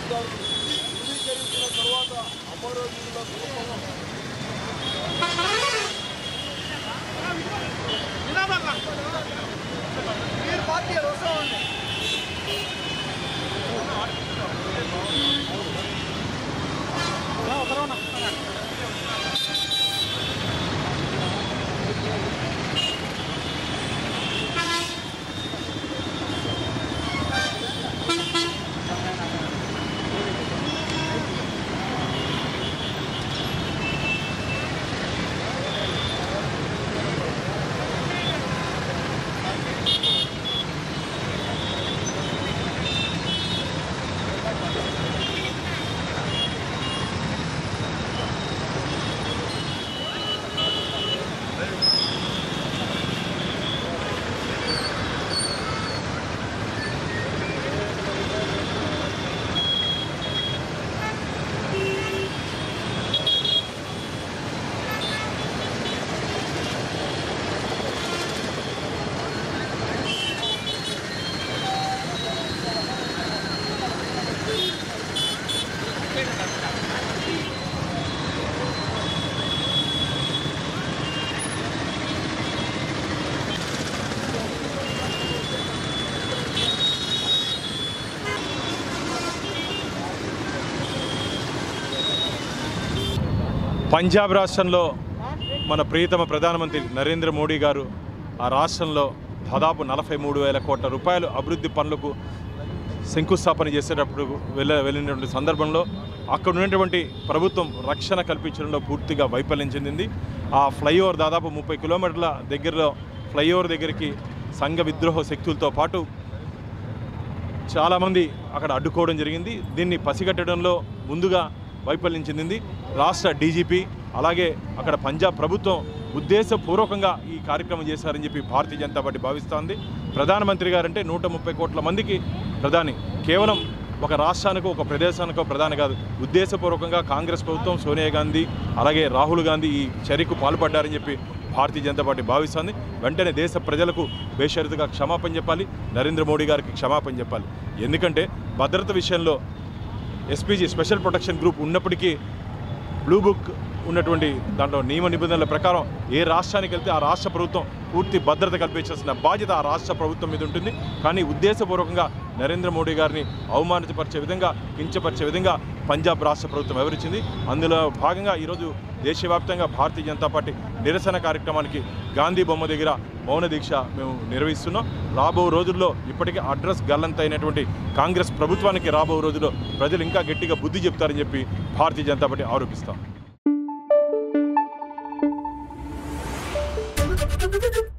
రాష్ట్రాలు ధృవీకరించిన తర్వాత అమరవీరుల కుటుంబం పంజాబ్ రాష్ట్రంలో మన ప్రియతమ ప్రధానమంత్రి నరేంద్ర మోడీ గారు ఆ రాష్ట్రంలో దాదాపు నలభై మూడు వేల కోట్ల రూపాయలు అభివృద్ధి పనులకు శంకుస్థాపన చేసేటప్పుడు వెళ్ళ వెళ్ళినటువంటి సందర్భంలో అక్కడ ఉన్నటువంటి ప్రభుత్వం రక్షణ కల్పించడంలో పూర్తిగా వైఫల్యం చెందింది ఆ ఫ్లైఓవర్ దాదాపు ముప్పై కిలోమీటర్ల దగ్గరలో ఫ్లైఓవర్ దగ్గరికి సంఘ విద్రోహ శక్తులతో పాటు చాలామంది అక్కడ అడ్డుకోవడం జరిగింది దీన్ని పసిగట్టడంలో ముందుగా వైఫల్యం చెందింది రాష్ట్ర డీజీపీ అలాగే అక్కడ పంజాబ్ ప్రభుత్వం ఉద్దేశపూర్వకంగా ఈ కార్యక్రమం చేశారని చెప్పి భారతీయ జనతా పార్టీ భావిస్తోంది ప్రధానమంత్రి గారంటే నూట ముప్పై కోట్ల మందికి ప్రధాని కేవలం ఒక రాష్ట్రానికో ఒక ప్రదేశానికో ప్రధాని కాదు ఉద్దేశపూర్వకంగా కాంగ్రెస్ ప్రభుత్వం సోనియా గాంధీ అలాగే రాహుల్ గాంధీ ఈ చర్యకు పాల్పడ్డారని చెప్పి భారతీయ జనతా పార్టీ భావిస్తోంది వెంటనే దేశ ప్రజలకు బేషరతుగా క్షమాపణ చెప్పాలి నరేంద్ర మోడీ గారికి క్షమాపణ చెప్పాలి ఎందుకంటే భద్రత విషయంలో ఎస్పీజీ స్పెషల్ ప్రొటెక్షన్ గ్రూప్ ఉన్నప్పటికీ బ్లూ బుక్ ఉన్నటువంటి దాంట్లో నియమ నిబంధనల ప్రకారం ఏ రాష్ట్రానికి వెళ్తే ఆ రాష్ట్ర ప్రభుత్వం పూర్తి భద్రత కల్పించాల్సిన బాధ్యత ఆ రాష్ట్ర ప్రభుత్వం మీద ఉంటుంది కానీ ఉద్దేశపూర్వకంగా నరేంద్ర మోడీ గారిని అవమానపరిచే విధంగా కించపరిచే విధంగా పంజాబ్ రాష్ట్ర ప్రభుత్వం వివరించింది అందులో భాగంగా ఈరోజు దేశవ్యాప్తంగా భారతీయ జనతా పార్టీ నిరసన కార్యక్రమానికి గాంధీ బొమ్మ దగ్గర మౌన దీక్ష మేము నిర్వహిస్తున్నాం రాబో రోజుల్లో ఇప్పటికే అడ్రస్ గల్లంతైనటువంటి కాంగ్రెస్ ప్రభుత్వానికి రాబో రోజుల్లో ప్రజలు ఇంకా గట్టిగా బుద్ధి చెప్తారని చెప్పి భారతీయ జనతా పార్టీ ఆరోపిస్తాం Thank you.